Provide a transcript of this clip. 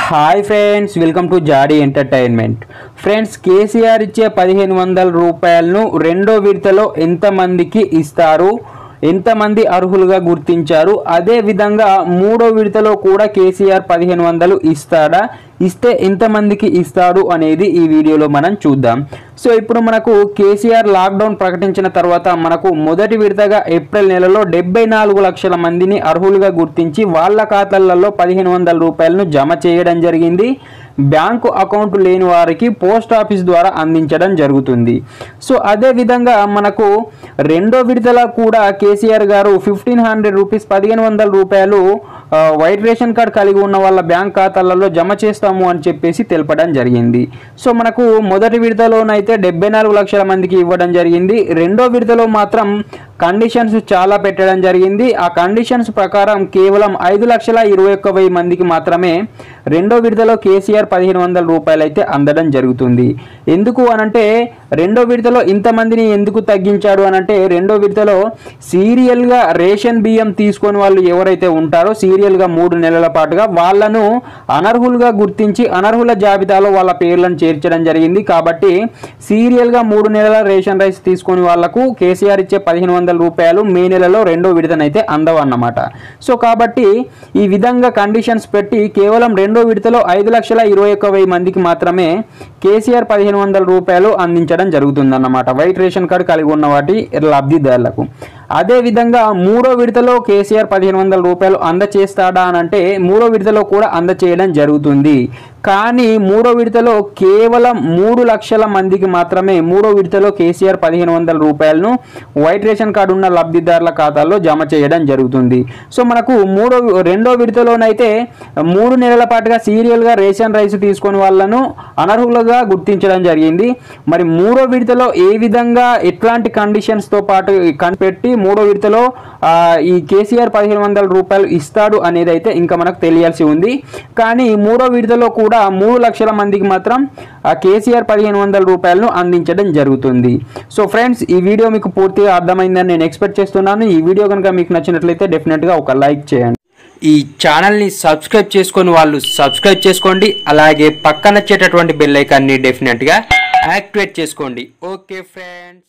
hi friends welcome to Jaadi entertainment friends KCR ఇచ్చే పదిహేను వందల రూపాయలను రెండో విడతలో ఎంతమందికి ఇస్తారు ఎంతమంది అర్హులుగా గుర్తించారు అదే విధంగా మూడో విడతలో కూడా కేసీఆర్ పదిహేను వందలు ఇస్తాడా ఇస్తే ఎంతమందికి ఇస్తాడు అనేది ఈ వీడియోలో మనం చూద్దాం సో ఇప్పుడు మనకు కేసీఆర్ లాక్డౌన్ ప్రకటించిన తర్వాత మనకు మొదటి విడతగా ఏప్రిల్ నెలలో డెబ్బై నాలుగు లక్షల మందిని అర్హులుగా గుర్తించి వాళ్ళ ఖాతాలలో పదిహేను వందల రూపాయలను జమ చేయడం జరిగింది బ్యాంకు అకౌంట్ లేని వారికి పోస్ట్ ఆఫీస్ ద్వారా అందించడం జరుగుతుంది సో అదే విధంగా మనకు రెండో విడతల కూడా కేసీఆర్ గారు ఫిఫ్టీన్ హండ్రెడ్ రూపీస్ పదిహేను వందల రూపాయలు ఆ, వైట్ రేషన్ కార్డ్ కలిగి ఉన్న వాళ్ళ బ్యాంక్ ఖాతాలలో జమ చేస్తాము అని చెప్పేసి తెలపడం జరిగింది సో మనకు మొదటి విడతలోనైతే డెబ్బై నాలుగు లక్షల మందికి ఇవ్వడం జరిగింది రెండో విడతలో మాత్రం కండిషన్స్ చాలా పెట్టడం జరిగింది ఆ కండిషన్స్ ప్రకారం కేవలం ఐదు లక్షల ఇరవై ఒక్క వెయ్యి మందికి మాత్రమే రెండో విడతలో కేసీఆర్ పదిహేను వందల రూపాయలు అయితే అందడం జరుగుతుంది ఎందుకు అనంటే రెండో విడతలో ఇంతమందిని ఎందుకు తగ్గించాడు అనంటే రెండో విడతలో సీరియల్గా రేషన్ బియ్యం తీసుకొని వాళ్ళు ఎవరైతే ఉంటారో సీరియల్గా మూడు నెలల పాటుగా వాళ్ళను అనర్హులుగా గుర్తించి అనర్హుల జాబితాలో వాళ్ళ పేర్లను చేర్చడం జరిగింది కాబట్టి సీరియల్గా మూడు నెలల రేషన్ రైస్ తీసుకొని వాళ్లకు కేసీఆర్ ఇచ్చే పదిహేను వందల రూపాయలు మే నెలలో రెండో విడతనైతే అందవు అన్నమాట సో కాబట్టి ఈ విధంగా కండిషన్స్ పెట్టి కేవలం రెండో విడతలో ఐదు లక్షల ఇరవై ఒక్క వెయ్యి మందికి మాత్రమే కేసీఆర్ పదిహేను వందల రూపాయలు అందించడం జరుగుతుందన్నమాట వైట్ రేషన్ కార్డు కలిగి ఉన్న వాటి లబ్ధిదారులకు అదే విధంగా మూడో విడతలో కేసీఆర్ పదిహేను వందల రూపాయలు అందచేస్తాడా అని అంటే మూడో విడతలో కూడా అందచేయడం జరుగుతుంది కానీ మూడో విడతలో కేవలం మూడు లక్షల మందికి మాత్రమే మూడో విడతలో కేసీఆర్ పదిహేను వందల రూపాయలను వైట్ రేషన్ కార్డు ఉన్న లబ్ధిదారుల ఖాతాల్లో జమ చేయడం జరుగుతుంది సో మనకు మూడో రెండో విడతలోనైతే మూడు నెలల పాటుగా సీరియల్గా రేషన్ రైస్ తీసుకొని వాళ్ళను అనర్హులుగా గుర్తించడం జరిగింది మరి మూడో విడతలో ఏ విధంగా ఎట్లాంటి కండిషన్స్తో పాటు కనిపెట్టి మూడో విడతలో ఆ, ఈ కేసీఆర్ పదిహేను వందల రూపాయలు ఇస్తాడు అనేది అయితే ఇంకా మనకు తెలియాల్సి ఉంది కానీ మూడో విడతలో కూడా మూడు లక్షల మందికి మాత్రం ఆ కేసీఆర్ పదిహేను వందల రూపాయలను అందించడం జరుగుతుంది సో ఫ్రెండ్స్ ఈ వీడియో మీకు పూర్తిగా అర్థమైందని నేను ఎక్స్పెక్ట్ చేస్తున్నాను ఈ వీడియో కనుక మీకు నచ్చినట్లయితే డెఫినెట్గా ఒక లైక్ చేయండి ఈ ఛానల్ని సబ్స్క్రైబ్ చేసుకొని వాళ్ళు సబ్స్క్రైబ్ చేసుకోండి అలాగే పక్కన వచ్చేటటువంటి బెల్ ఐకాన్ని డెఫినెట్గా యాక్టివేట్ చేసుకోండి ఓకే ఫ్రెండ్స్